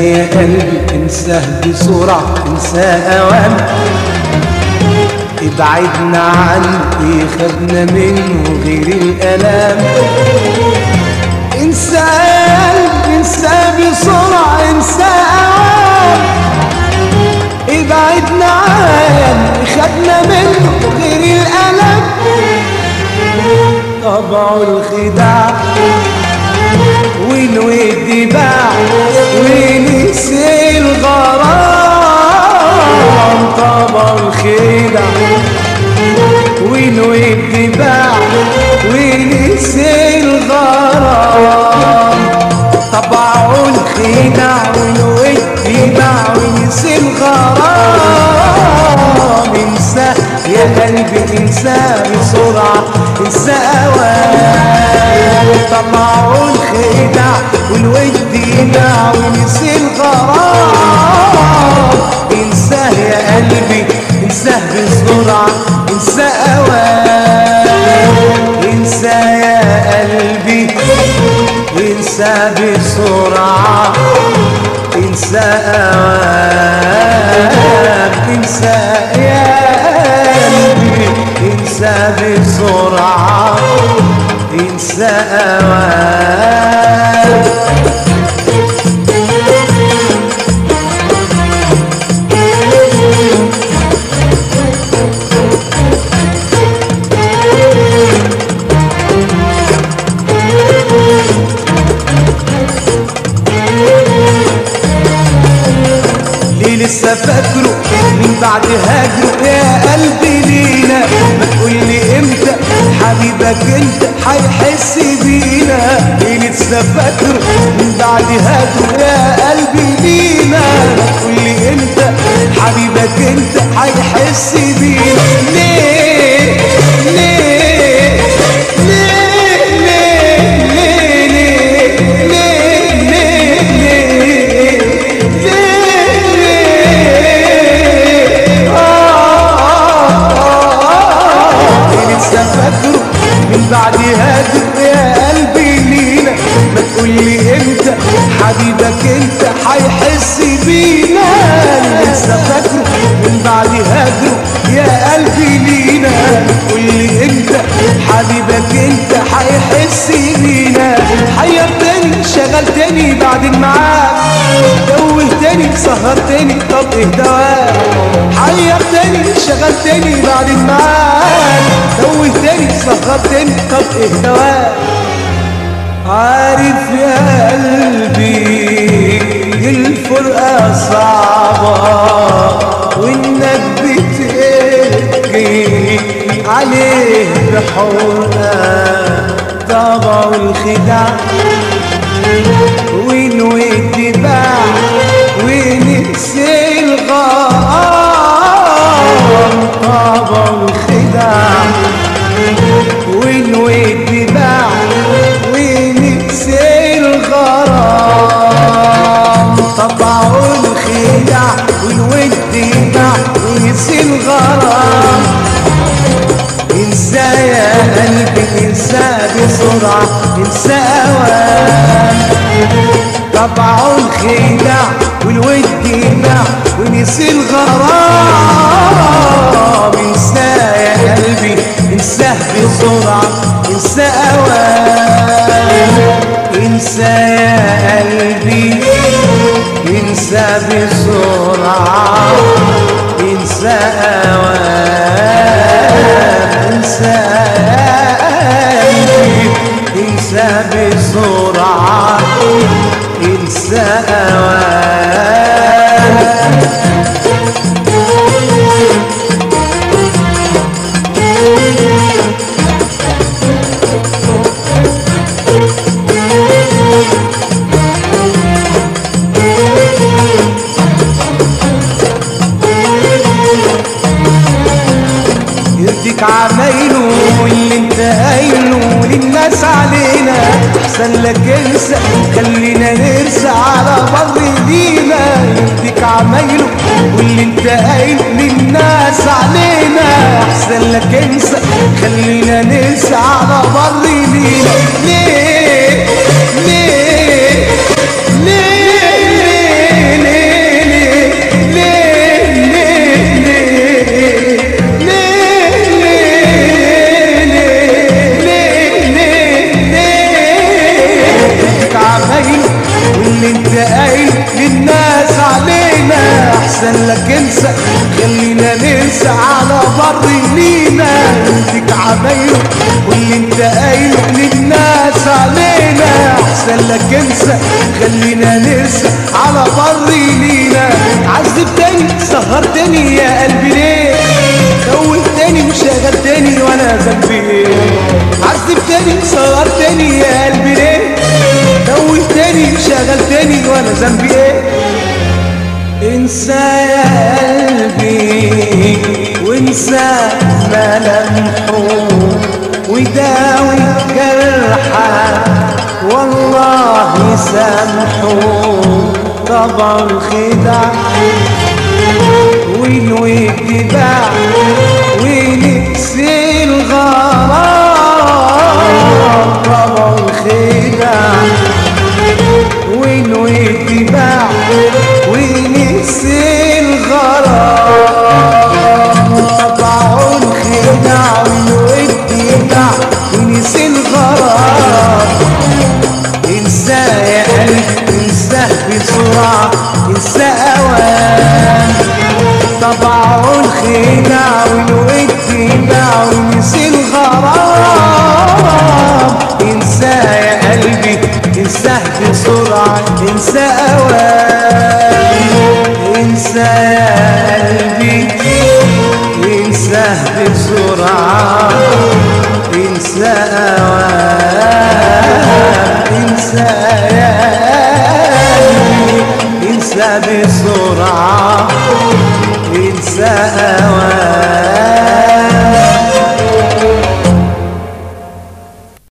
يا قلبي انساه بسرعة انساه اوام ابعدنا عنه ايه خدنا منه غير الالام انسى يا قلبي انساه بسرعة انساه اوام ابعدنا عنه خدنا منه غير الالام طبعه الخداع والود باع ونسي الغرام طبع الخدع والود باع ونسي الغرام طبع الخدع والود باع ونسي الغرام انسى يا قلبي انسى بسرعة انسى اوان طبع الخدع والود يدع ونسي الغرام انساه يا قلبي انساه بسرعة انسى اوان انسى يا قلبي انسى بسرعة انسى اوان انسى يا قلبي انسى بسرعة انسى اوان ليه لسه فاكره من بعد هاجره يا قلبي لينا ما تقولي امتى حبيبك انت هيحس بينا ليه لسه فاكره من بعد هاجره يا قلبي لينا ما تقولي امتى حبيبك انت هيحس بينا ليه ليه ليه ليه ليه ليه ليه ليه لسه فاكره من بعد هاجر يا قلبي لينا ما تقولي امتى حبيبك انت هيحس بينا لسه فاكره من بعد هاجر يا قلبي لينا تقولي امتى حبيبك انت هيحس بينا حيرتني شغلتني بعد الميعاد توهتني سهرتني طب ايه دواء حيرتني شغلتني بعد الميعاد توهتني سهرتني طب ايه دواء عارف يا قلبي الفرقة صعبة وانك بتبكي عليه بحرقة طبع الخداع ونويت باع ونسي الغرام طبع الخداع ونويت باع ونسي الغرام طبع الخداع والود باع ونسي الغرام انسى يا قلبي انسى بسرعة انسى اوان طبع الخداع والود يمنع ونسي الغرام انسى يا قلبي انساه بسرعة انسى اوان انسى يا قلبي انسى بسرعة انسى اوان انسى يا قلبي انسى بسرعة انسى اوان يرضيك عمايله واللي انت قايله للناس علينا احسن لك انسى خلينا نرسى على بر لينا يرضيك عمايله واللي انت قايله للناس علينا احسن لك انسى خلينا نرسى على بر لينا ليه ليه ليه نرسى على بر لينا يرضيك عمايله واللي انت قايله للناس علينا احسن لك انسى خلينا نرسى على بر لينا عذبتني سهرتني يا قلبي ليه خوفتني وشغلتني وانا ذنبي ايه عذبتني سهرتني يا قلبي ليه خوفتني وشغلتني وانا ذنبي ايه انسى يا قلبي وانسى ملامحه وداوي جرحك والله سامحه طبع الخدع ونوي اتباع ونكسي الغرام طبع الخدع ونوي اتباع ونكسي الغرام طبع الخدع ونوي اتباع ونسي الغرام انسى يا قلبي انساه بسرعة انسى اوان طبع الخدع والود باع ونسي الغرام انسى يا قلبي انساه بسرعة انسى اوان انسى يا قلبي انساه بسرعة انسى اوان